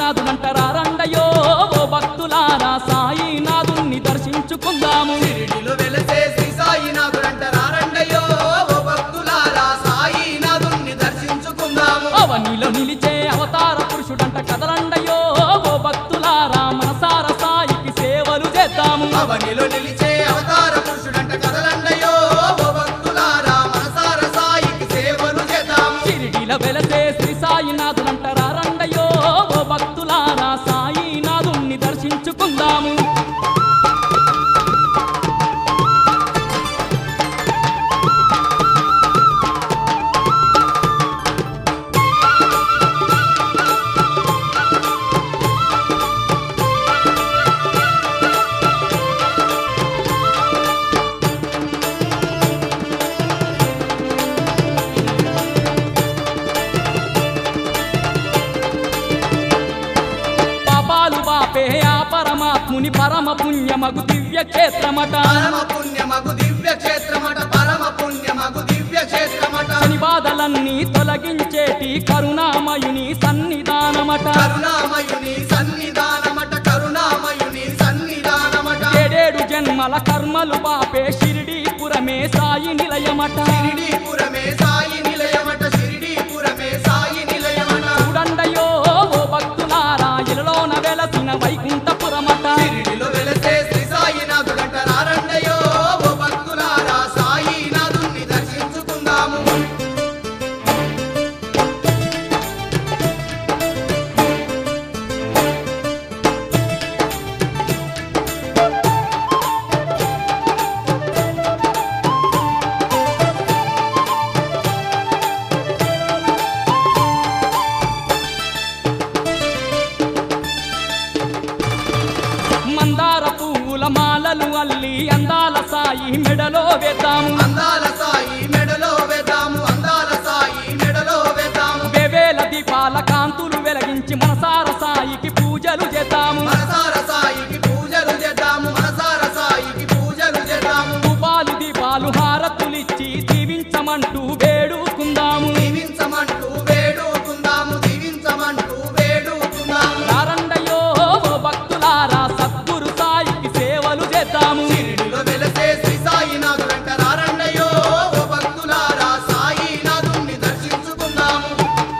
సాయినాథునంటరా రండయో ఓ భక్తులారా సాయినాథుణ్ణి దర్శించుకుందాము షిరిడిలో వెలసే శ్రీ సాయినాథుడంట రారండయ్యో ఓ భక్తులారా సాయినాథుణ్ణి దర్శించుకుందాము అవనిలో నిలిచే అవతార పురుషుడంట కదలండయో ఓ భక్తులారా మనసార సాయికి సేవలు చేద్దాము అవనిలో నిలిచే అవతార పురుషుడంట కదలండయ్యో ఓ భక్తులారా మనసార సాయికి సేవలు చేద్దాము షిరిడిల వెలసే శ్రీ సాయినాథునంటరా రండయో ఓ భక్తులారా సాయినాథుణ్ణి దర్శించుకుందాము పాపాలు బాపే ఆ పరమాత్ముని పరమ పుణ్యమగు దివ్య క్షేత్రమట పరమ పుణ్యమగు దివ్య క్షేత్రమట పరమ పుణ్యమగు దివ్య క్షేత్రమట శని బాధలన్నీ తొలగించేటి కరుణామయుని సన్నిధానమట కరుణామయుని సన్నిధానమట కరుణామయుని సన్నిధానమట ఏడేడు జన్మల కర్మలు బాపే షిరిడీపురమే సాయి నిలయమట షిరిడీపురమే సాయి నిలయమట షిరిడీపురమే సాయి నిలయమట చూడండయో ఓ భక్తులారా ఇలలోన వెలసిన వైకుంఠపురమట షిరిడిలో వెలసే శ్రీ సాయినాథుడంట రారండయో ఓ భక్తులారా సాయినాథుణ్ణి దర్శించుకుందాము మందార పువ్వుల మాలలు అల్లి అందాల సాయి మెడలో వేద్దాము అందాల సాయి మెడలో వేద్దాము అందాల సాయి మెడలో వేద్దాము వేవేల దీపాల కాంతులు వెలిగించి మనసార సాయికి పూజలు చేద్దాము మనసార సాయికి పూజలు చేద్దాము మనసార సాయికి పూజలు చేద్దాము రూపాలు దీపాలు హారతులిచ్చి దీవించమంటూ వేడుకుందాము దీవించమంటూ వేడుకుందాము దీవించమంటూ వేడుకుందాము రారండయో ఓ భక్తులారా సద్గురు సాయికి సేవలు చేద్దాము షిరిడిలో వెలసే శ్రీ సాయినాథుడంట రారండయో ఓ భక్తులారా సాయినాథుణ్ణి దర్శించుకుందాము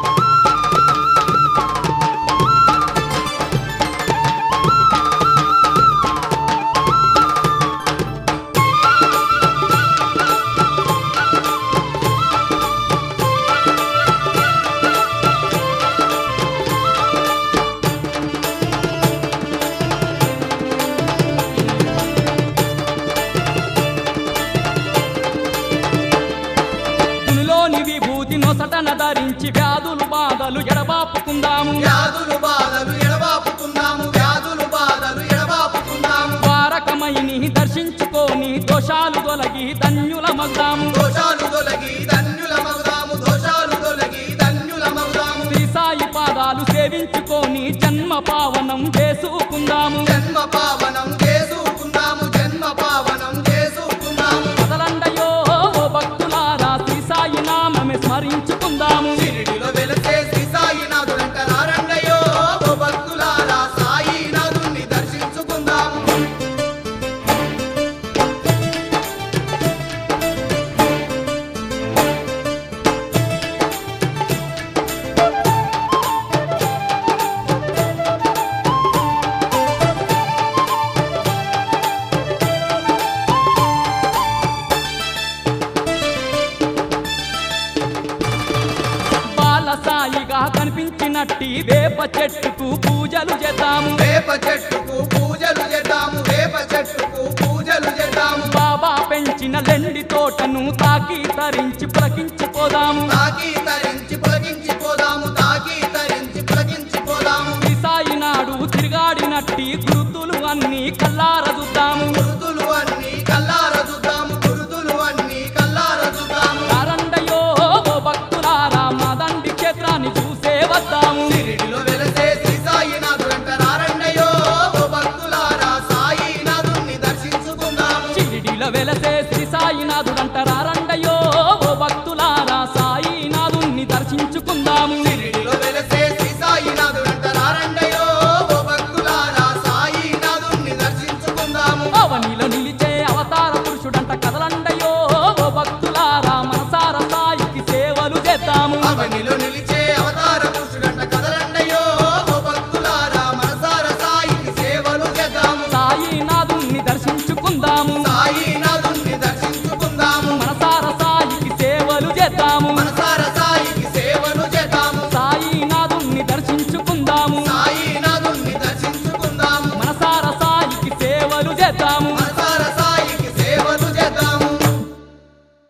గునిలోని విభూతి నొసటన ధరించి వ్యాధులు బాధలు ఎడబాపుకుందాము వ్యాధులు బాధలు ఎడబాపుకుందాము వ్యాధులు బాధలు ఎడబాపుకుందాము ద్వారకమైని దర్శించుకొని దోషాలు తొలగి ధన్యులమగ్దాము దోషాలు తొలగి ధన్యుల మగుదాము దోషాలు తొలగి ధన్యుల మగుదాము శ్రీ సాయి పాదాలు సేవించుకొని జన్మ పావనం చేసుకుందాము జన్మ పావనం చేసుకుందాము జన్మ పావనం చేసుకుందాము కదలండయో ఓ భక్తులారా శ్రీ సాయి నామమే స్మరించుకుందాము షిరిడిలో వెలసే శ్రీ సాయినాథుడంట రారండయో ఓ భక్తులారా సాయినాథుణ్ణి దర్శించుకుందాము బాల సాయిగా కనిపించినట్టి వేప చెట్టుకు పూజలు చేద్దాము వేప చెట్టుకు పూజలు చేద్దాము వేప చెట్టుకు పూజలు చేద్దాము బాబా పెంచిన లెండి తోటను తాకి తరించి పులకించిపోదాము తాకి తరించి పొలగించి పోదాము తాకి తరించి పొలగించి పోదాము శ్రీ సాయి నాడు తిరిగాడినట్టి గురుతులు అన్ని కల్లార చూద్దాము గురుతులు అన్ని కల్లార చూద్దాము గురుతులు అన్ని కల్లార చూద్దాము కారండయో ఓ భక్తులారా మా దండి క్షేత్రాన్ని చూసే వద్దాము షిరిడిలో వెలసే శ్రీ సాయినాథుడంట రారండయో ఓ భక్తులారా సాయినాథుణ్ణి దర్శించుకుందాము షిరిడిలో వెలసే శ్రీ సాయినాథుడంటారా రండయో